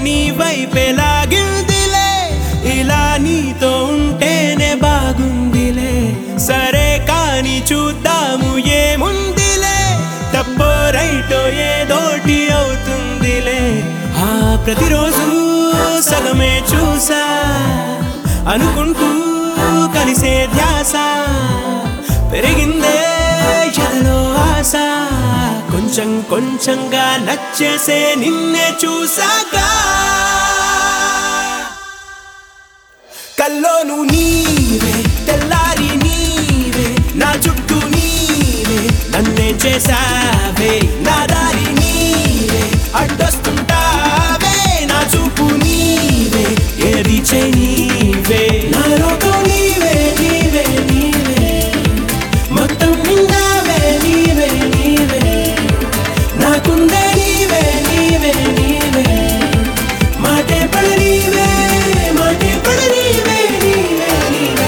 నీ వైపే లాగిందిలే ఇలా నీతో ఉంటేనే బాగుందిలే సరే కాని చూద్దాము ఏముందిలే తప్పో రైటో ఏదోటి అవుతుందిలే ఆ ప్రతిరోజు సగమే చూసా అనుకుంటూ కలిసే ధ్యాస పెరిగిందే ఎదలో ఆశ కొంచెం కొంచెంగా నచ్చేసే నిన్నే చూసాక కల్లోను నీవే తెల్లారి నీవే నా చుట్టూ నీవే నన్నే చేసావే నా దారి నీవే అడ్డొస్తుంటావే నా చూపు నీవే ఏది చేయి నీవే నా లోకం నీవే నీవే నీవే మొత్తం నిండావే నీవే నీవే నాకుందే నీవే నీవే నీవే మాటే పడ నీవే మాటే పడ నీవే నీవే నీవే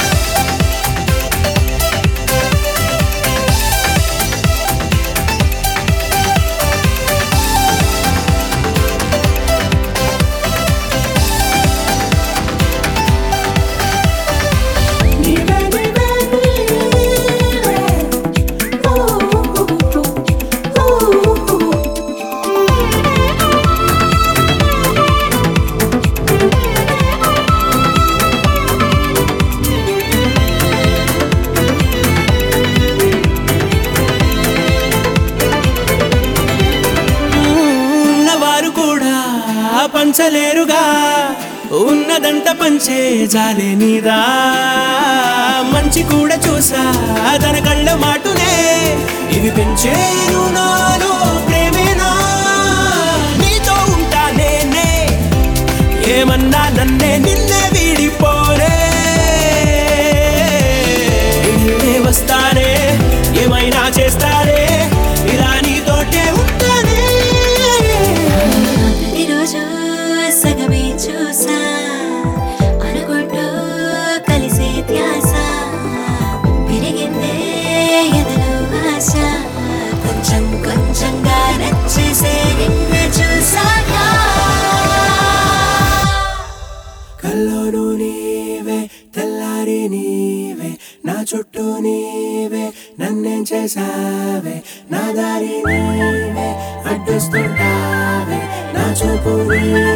నీవే నీవే నీవే ఓ ఓ ఓ ఉన్నవారు కూడా పంచలేరుగా ఉన్నదంట పంచే జాలే నీదా మంచి కూడా చూసా తన కళ్ళ మాటునే ఇవి పెంచేను నాలో ప్రేమేనా నీతో ఉంటా నేనే ఏమన్నా నన్నే నిన్నే వీడిపోరే నిన్నే వస్తానే ఏమైనా చేస్తానే ఇలా నీతోటే ఉంటానే ప్రతిరోజు సగమే చూసా అనుకుంటూ కలిసే ధ్యాస పెరిగిందే ఎదలో ఆశ కొంచెం కొంచెంగా నచ్చేసే నిన్ను చూసాక కల్లోను నీవే తెల్లారి నీవే నా చుట్టూ నీవే నన్నేం చేసావే నా దారి నీవే అడ్డొస్తుంటావే నా చూపు నీవే